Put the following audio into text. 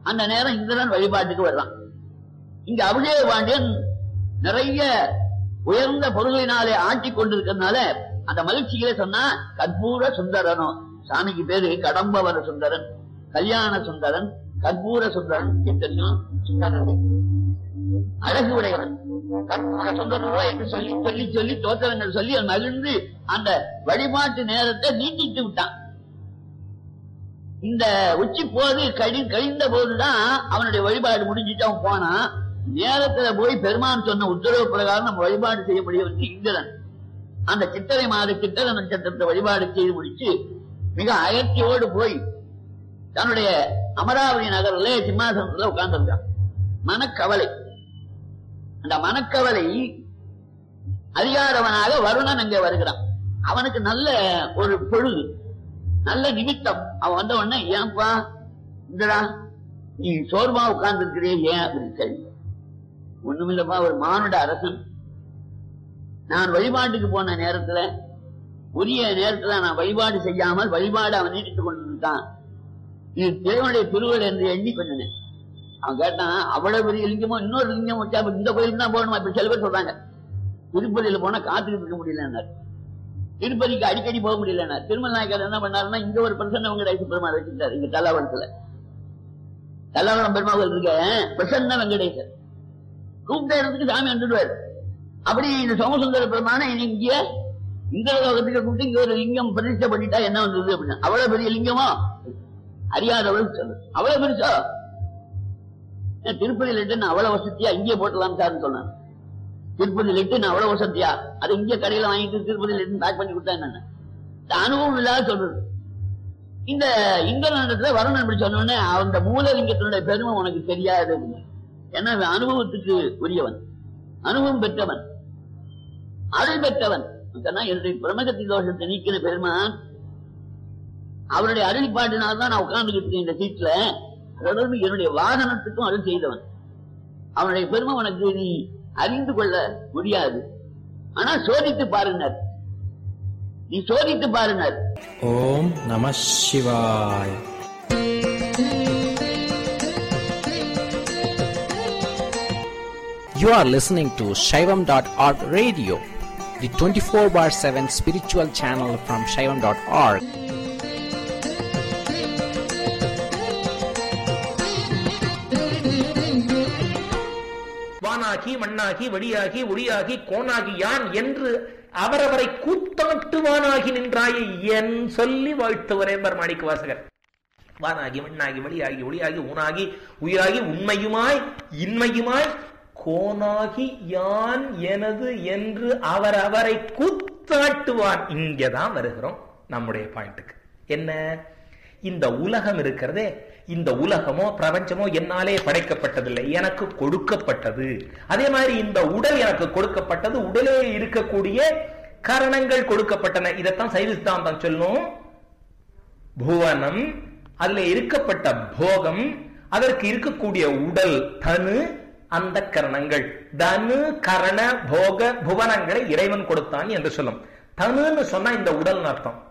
அந்த நேரம் இந்திரன் வழிபாட்டுக்கு வருவான் இங்க அபிஷேக பாண்டியன் நிறைய உயர்ந்த பொருளினாலே ஆட்டி கொண்டிருக்கிறதுனால அந்த மகிழ்ச்சியில சொன்னா கற்பூர சுந்தரனோ சாமிக்கு பேரு கடம்பவர சுந்தரன் கல்யாண சுந்தரன் கற்பூர சுந்தரன் எத்தனையோ சுந்தரன் அழகு உடையவன் கற்பூர சுந்தரனோ என்று சொல்லி சொல்லி சொல்லி தோற்றவங்கள் சொல்லி அவன் மகிழ்ந்து அந்த வழிபாட்டு நேரத்தை நீட்டித்து விட்டான் இந்த உச்சி போது கழி கழிந்த போதுதான் அவனுடைய வழிபாடு முடிஞ்சிட்டு அவன் போனான் நேரத்துல போய் பெருமான் சொன்ன உத்தரவு பிரகாரம் நம்ம வழிபாடு செய்ய முடியும் இந்திரன் அந்த சித்திரை மாத சித்திர நட்சத்திரத்தை வழிபாடு செய்து முடிச்சு மிக அயற்சியோடு போய் தன்னுடைய அமராவதி நகரிலே சிம்மாசனத்துல உட்கார்ந்திருக்கான் மனக்கவலை அந்த மனக்கவலை அதிகாரவனாக வருணன் அங்கே வருகிறான் அவனுக்கு நல்ல ஒரு பொழுது நல்ல நிமித்தம் அவன் வந்த உடனே ஏன்பா இந்தடா நீ சோர்வா உட்கார்ந்து இருக்கிறே ஏன் அப்படின்னு கேள்வி ஒண்ணுமில்லப்பா ஒரு மானுட அரசன் நான் வழிபாட்டுக்கு போன நேரத்துல உரிய நேரத்துல நான் வழிபாடு செய்யாமல் வழிபாடு அவன் நீட்டித்துக் கொண்டிருக்கான் இது தேவனுடைய திருவள் என்று எண்ணி கொஞ்சம் அவன் கேட்டான் அவ்வளவு பெரிய லிங்கமோ இன்னொரு லிங்கம் வச்சா அப்ப இந்த கோயிலுக்கு தான் போகணுமா இப்ப சில பேர் சொல்றாங்க திருப்பதியில போனா காத்துக்கிட்டு இருக்க முடியலன்னாரு திருப்பதிக்கு அடிக்கடி போக முடியலன்னா திருமல் நாயக்கர் என்ன பண்ணாருன்னா இங்க ஒரு பிரசன்ன வெங்கடேச பெருமாள் வச்சுட்டாரு இங்க தல்லாவரத்துல தல்லாவரம் பெருமாள் இருக்க பிரசன்ன வெங்கடேசர் கூப்பிட்ட இடத்துக்கு சாமி வந்துடுவார் அப்படி இந்த சோமசுந்தர பெருமான இங்க இந்த லோகத்துக்கு கூப்பிட்டு இங்க ஒரு லிங்கம் பிரதிஷ்டை பண்ணிட்டா என்ன வந்தது அப்படின்னு அவ்வளவு பெரிய லிங்கமா அறியாதவளுக்கு சொல்லு அவ்வளவு பெருசா ஏன் திருப்பதி லட்டு அவ்வளவு வசதியா இங்கே போட்டலாம் சார்னு சொன்னான் திருப்பதி லட்டு அவ்வளவு வசதியா அது இங்க கடையில வாங்கிட்டு திருப்பதி லட்டு பேக் பண்ணி கொடுத்தா என்ன இந்த அனுபவம் இல்லாத சொல்றது இந்த இந்திரனிடத்துல வருணன் இப்படி சொன்ன உடனே அந்த மூலலிங்கத்தினுடைய பெருமை உனக்கு தெரியாது அப்படின்னு. ஏன்னா இவன் அனுபவத்துக்கு உரியவன் அனுபவம் பெற்றவன் அருள் பெற்றவன் சொன்னா என்னுடைய பிரமகத்தி தோஷத்தை நீக்கின பெருமான் அவருடைய அருளிப்பாட்டினால்தான் நான் உட்கார்ந்துகிட்டு இருக்கேன் இந்த சீட்ல தொடர்ந்து என்னுடைய வாகனத்துக்கும் அருள் செய்தவன் அவனுடைய பெருமை உனக்கு நீ அறிந்து கொள்ள முடியாது ஆனா சோதித்து பாருனர் நீ சோதித்து பாருனர் ஓம் நம சிவாய் You are listening to Shaivam.org radio, the 24 bar 7 spiritual channel from Shaivam.org. வானாகி மண்ணாகி வடியாகி ஒளியாகி கோனாகி யான் என்று அவரவரை கூத்தாட்டுவானாகி நின்றாயே என் சொல்லி வாழ்த்துவரே மாணிக்க வாசகர் வானாகி மண்ணாகி வழியாகி ஒளியாகி ஊனாகி உயிராகி உண்மையுமாய் இன்மையுமாய் கோனாகி யான் எனது என்று அவர் அவரை கூத்தாட்டுவான் இங்கதான் வருகிறோம் நம்முடைய பாயிண்ட்டுக்கு என்ன இந்த உலகம் இருக்கிறதே இந்த உலகமோ பிரபஞ்சமோ என்னாலே படைக்கப்பட்டதில்லை எனக்கு கொடுக்கப்பட்டது அதே மாதிரி இந்த உடல் எனக்கு கொடுக்கப்பட்டது உடலே இருக்கக்கூடிய காரணங்கள் கொடுக்கப்பட்டன இதைத்தான் சைவ சித்தாந்தம் சொல்லும் புவனம் அதுல இருக்கப்பட்ட போகம் அதற்கு இருக்கக்கூடிய உடல் தனு அந்த கரணங்கள் தனு கரண போக புவனங்களை இறைவன் கொடுத்தான் என்று சொல்லும் தனுன்னு சொன்னா இந்த உடல் அர்த்தம்